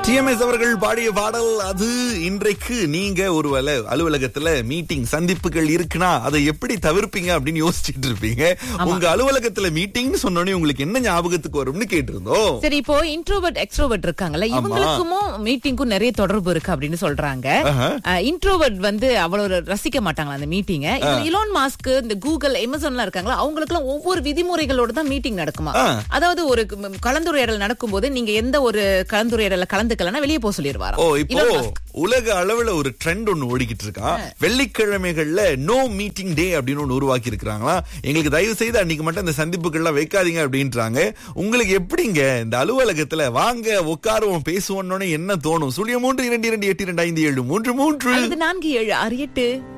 TMS அவர்கள் பாடிய பாடல் அது இன்றைக்கு நீங்க ஒருவேளை அலுவலகத்துல மீட்டிங் சந்திப்புகள் இருக்குன்னா அதை எப்படி தவிர்ப்பீங்க அப்படின்னு யோசிச்சுட்டு இருப்பீங்க உங்க அலுவலகத்துல மீட்டிங் சொன்னோடனே உங்களுக்கு என்ன ஞாபகத்துக்கு வரும்னு கேட்டிருந்தோம் சரி இப்போ இன்ட்ரோவர்ட் எக்ஸ்ட்ரோவர்ட் இருக்காங்கல்ல இவங்களுக்கும் மீட்டிங்க்கும் நிறைய தொடர்பு இருக்கு அப்படின்னு சொல்றாங்க ஆஹா. இன்ட்ரோவர்ட் வந்து அவ்வளவு ரசிக்க மாட்டாங்களா அந்த மீட்டிங்க இலோன் மாஸ்க் இந்த கூகுள் எமேசான்லாம் இருக்காங்களா அவங்களுக்கு எல்லாம் ஒவ்வொரு விதிமுறைகளோட தான் மீட்டிங் நடக்குமா ஆ. அதாவது ஒரு ம், கலந்துரையாடல் நடக்கும்போது நீங்க எந்த ஒரு கலந்துரையாடல கலந்துக்கலன்னா வெளியே போக சொல்லிடுவாரா ஓ இப்போ உலக அளவுல ஒரு ட்ரெண்ட் ஒண்ணு ஓடிக்கிட்டு இருக்கான் வெள்ளிக்கிழமைகள்ல நோ மீட்டிங் டே அப்படின்னு ஒண்ணு உருவாக்கி இருக்கிறாங்களா எங்களுக்கு தயவு செய்து அன்னைக்கு மட்டும் இந்த சந்திப்புகள்லாம் வைக்காதீங்க அப்படின்றாங்க உங்களுக்கு எப்படிங்க இந்த அலுவலகத்துல வாங்க உட்காருவோம் பேசுவோம்னு என்ன தோணும் சுழிய மூன்று இரண்டு இரண்டு எட்டு இரண்டு ஐந்து ஏழு மூன்று மூன்று அல்லது நான்கு ஏழு ஆறு எட்டு